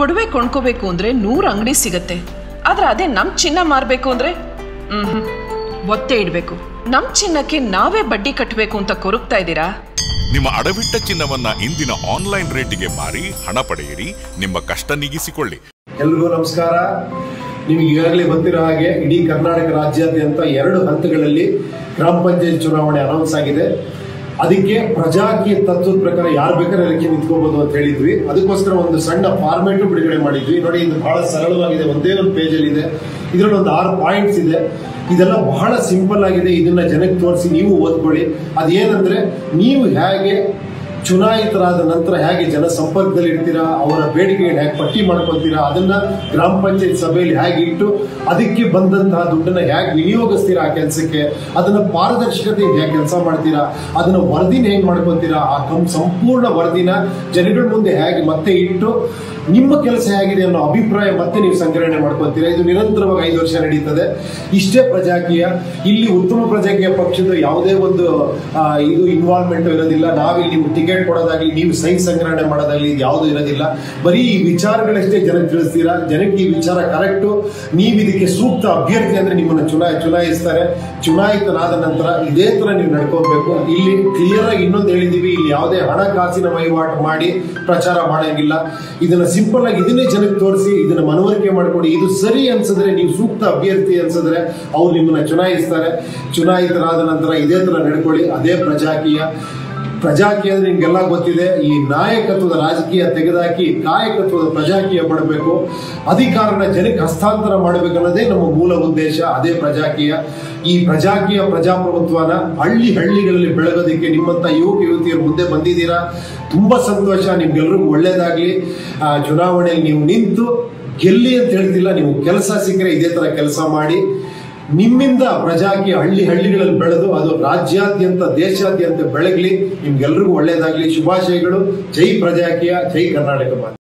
ಒಡವೆ ಕೊಂಡ್ಕೋಬೇಕು ಅಂದ್ರೆ ನೂರು ಅಂಗಡಿ ಸಿಗತ್ತೆ ಆದ್ರೆ ಅದೇ ನಮ್ ಚಿನ್ನ ಮಾರ್ಬೇಕು ಅಂದ್ರೆ ಹ್ಮ್ ಒತ್ತೆ ಇಡ್ಬೇಕು ನಮ್ ಚಿನ್ನಕ್ಕೆ ನಾವೇ ಬಡ್ಡಿ ಕಟ್ಟಬೇಕು ಅಂತ ಕೊರಗ್ತಾ ಇದ್ದೀರಾ ನಿಮ್ಮ ಅಡವಿಟ್ಟ ಚಿನ್ನವನ್ನ ಇಂದಿನ ಆನ್ಲೈನ್ ರೇಟಿಗೆ ಮಾರಿ ಹಣ ಪಡೆಯಿರಿ ನಿಮ್ಮ ಕಷ್ಟ ನೀಗಿಸಿಕೊಳ್ಳಿ ಎಲ್ರಿಗೂ ನಮಸ್ಕಾರ ನಿಮಗೆ ಈಗಾಗಲೇ ಗೊತ್ತಿರೋ ಹಾಗೆ ಇಡೀ ಕರ್ನಾಟಕ ರಾಜ್ಯಾದ್ಯಂತ ಎರಡು ಹಂತಗಳಲ್ಲಿ ಗ್ರಾಮ ಪಂಚಾಯತ್ ಚುನಾವಣೆ ಅನೌನ್ಸ್ ಆಗಿದೆ ಅದಕ್ಕೆ ಪ್ರಜಾಕೀಯ ತತ್ವದ ಪ್ರಕಾರ ಯಾರು ಬೇಕಾದ್ರೆ ಅದಕ್ಕೆ ನಿಂತ್ಕೋಬಹುದು ಅಂತ ಹೇಳಿದ್ವಿ ಅದಕ್ಕೋಸ್ಕರ ಒಂದು ಸಣ್ಣ ಫಾರ್ಮೇಟ್ ಬಿಡುಗಡೆ ಮಾಡಿದ್ವಿ ನೋಡಿ ಇದು ಬಹಳ ಸರಳವಾಗಿದೆ ಒಂದೇ ಒಂದು ಪೇಜ್ ಅಲ್ಲಿ ಇದೆ ಇದರಲ್ಲಿ ಒಂದು ಆರು ಪಾಯಿಂಟ್ಸ್ ಇದೆ ಇದೆಲ್ಲ ಬಹಳ ಸಿಂಪಲ್ ಆಗಿದೆ ಇದನ್ನ ಜನಕ್ಕೆ ತೋರಿಸಿ ನೀವು ಓದ್ಕೊಳ್ಳಿ ಅದೇನಂದ್ರೆ ನೀವು ಹೇಗೆ ಚುನಾಯಿತರಾದ ನಂತರ ಹೇಗೆ ಜನ ಸಂಪರ್ಕದಲ್ಲಿ ಇರ್ತೀರಾ ಅವರ ಬೇಡಿಕೆಗಳು ಹೇಗೆ ಪಟ್ಟಿ ಮಾಡ್ಕೊತೀರಾ ಅದನ್ನ ಗ್ರಾಮ ಪಂಚಾಯತ್ ಸಭೆಯಲ್ಲಿ ಹೇಗೆ ಇಟ್ಟು ಅದಕ್ಕೆ ಬಂದಂತಹ ದುಡ್ಡನ್ನ ಹೇಗೆ ವಿನಿಯೋಗಿಸ್ತೀರಾ ಆ ಕೆಲಸಕ್ಕೆ ಅದನ್ನ ಪಾರದರ್ಶಕತೆಯಿಂದ ಹೇಗೆ ಕೆಲಸ ಮಾಡ್ತೀರಾ ಅದನ್ನ ವರದಿನ ಹೇಗೆ ಮಾಡ್ಕೊತೀರಾ ಆ ಕಂ ಸಂಪೂರ್ಣ ವರದಿನ ಜನಗಳ ಮುಂದೆ ಹೇಗೆ ಮತ್ತೆ ಇಟ್ಟು ನಿಮ್ಮ ಕೆಲಸ ಹೇಗಿದೆ ಅನ್ನೋ ಅಭಿಪ್ರಾಯ ಮತ್ತೆ ನೀವು ಸಂಗ್ರಹಣೆ ಮಾಡ್ಕೊತೀರಾ ಇದು ನಿರಂತರವಾಗಿ ಐದು ವರ್ಷ ನಡೀತದೆ ಇಷ್ಟೇ ಪ್ರಜಾಕೀಯ ಇಲ್ಲಿ ಉತ್ತಮ ಪ್ರಜಾಕೀಯ ಪಕ್ಷದ ಯಾವುದೇ ಒಂದು ಆ, ಇದು ಇನ್ವಾಲ್ವ್ಮೆಂಟ್ ಇರೋದಿಲ್ಲ ನಾವಿಲ್ಲಿ ನೀವು ಟಿಕೆಟ್ ಕೊಡೋದಾಗ್ಲಿ ನೀವು ಸಹಿ ಸಂಗ್ರಹಣೆ ಮಾಡೋದಾಗ್ಲಿ ಇದು ಯಾವುದು ಇರೋದಿಲ್ಲ ಬರೀ ಈ ವಿಚಾರಗಳಷ್ಟೇ ಜನಕ್ಕೆ ತಿಳಿಸ್ತೀರಾ ಜನಕ್ಕೆ ಈ ವಿಚಾರ ಕರೆಕ್ಟು ನೀವು ಇದಕ್ಕೆ ಸೂಕ್ತ ಅಭ್ಯರ್ಥಿ ಅಂದ್ರೆ ನಿಮ್ಮನ್ನು ಚುನಾಯ ಚುನಾಯಿಸ್ತಾರೆ ಚುನಾಯಿತನಾದ ನಂತರ ಇದೇ ತರ ನೀವು ನಡ್ಕೋಬೇಕು ಇಲ್ಲಿ ಕ್ಲಿಯರ್ ಆಗಿ ಇನ್ನೊಂದು ಹೇಳಿದೀವಿ ಇಲ್ಲಿ ಯಾವುದೇ ಹಣಕಾಸಿನ ವಹಿವಾಟು ಮಾಡಿ ಪ್ರಚಾರ ಮಾಡಂಗಿಲ್ಲ ಇದನ್ನ ಸಿಂಪಲ್ ಆಗಿ ಇದನ್ನೇ ಜನಕ್ಕೆ ತೋರಿಸಿ ಇದನ್ನ ಮನವರಿಕೆ ಮಾಡ್ಕೊಡಿ ಇದು ಸರಿ ಅನ್ಸಿದ್ರೆ ನೀವು ಸೂಕ್ತ ಅಭ್ಯರ್ಥಿ ಅನ್ಸಿದ್ರೆ ಅವ್ರು ನಿಮ್ಮನ್ನ ಚುನಾಯಿಸ್ತಾರೆ ಚುನಾಯಿತರಾದ ನಂತರ ಇದೇ ತರ ನಡ್ಕೊಳ್ಳಿ ಅದೇ ಪ್ರಜಾಕೀಯ ಪ್ರಜಾಕೀಯ ಅಂದ್ರೆ ನಿಮ್ಗೆಲ್ಲ ಗೊತ್ತಿದೆ ಈ ನಾಯಕತ್ವದ ರಾಜಕೀಯ ತೆಗೆದಾಕಿ ಕಾಯಕತ್ವದ ಪ್ರಜಾಕೀಯ ಪಡಬೇಕು ಅಧಿಕಾರನ ಜನಕ್ಕೆ ಹಸ್ತಾಂತರ ಮಾಡಬೇಕನ್ನೋದೇ ನಮ್ಮ ಮೂಲ ಉದ್ದೇಶ ಅದೇ ಪ್ರಜಾಕೀಯ ಈ ಪ್ರಜಾಕೀಯ ಪ್ರಜಾಪ್ರಭುತ್ವನ ಹಳ್ಳಿ ಹಳ್ಳಿಗಳಲ್ಲಿ ಬೆಳಗೋದಕ್ಕೆ ನಿಮ್ಮಂತ ಯುವಕ ಯುವತಿಯರು ಮುಂದೆ ಬಂದಿದ್ದೀರಾ ತುಂಬಾ ಸಂತೋಷ ನಿಮ್ಗೆಲ್ರಿಗೂ ಒಳ್ಳೇದಾಗ್ಲಿ ಆ, ಚುನಾವಣೆಯಲ್ಲಿ ನೀವು ನಿಂತು ಗೆಲ್ಲಿ ಅಂತ ಹೇಳ್ತಿಲ್ಲ ನೀವು ಕೆಲಸ ಸಿಕ್ಕರೆ ಇದೇ ತರ ಕೆಲಸ ಮಾಡಿ ನಿಮ್ಮಿಂದ ಪ್ರಜಾಕೀಯ ಹಳ್ಳಿ ಹಳ್ಳಿಗಳಲ್ಲಿ ಬೆಳೆದು ಅದು ರಾಜ್ಯಾದ್ಯಂತ ದೇಶಾದ್ಯಂತ ಬೆಳಗ್ಲಿ ನಿಮ್ಗೆಲ್ರಿಗೂ ಒಳ್ಳೇದಾಗ್ಲಿ ಶುಭಾಶಯಗಳು ಜೈ ಪ್ರಜಾಕೀಯ ಜೈ ಕರ್ನಾಟಕ ಮಾತೆ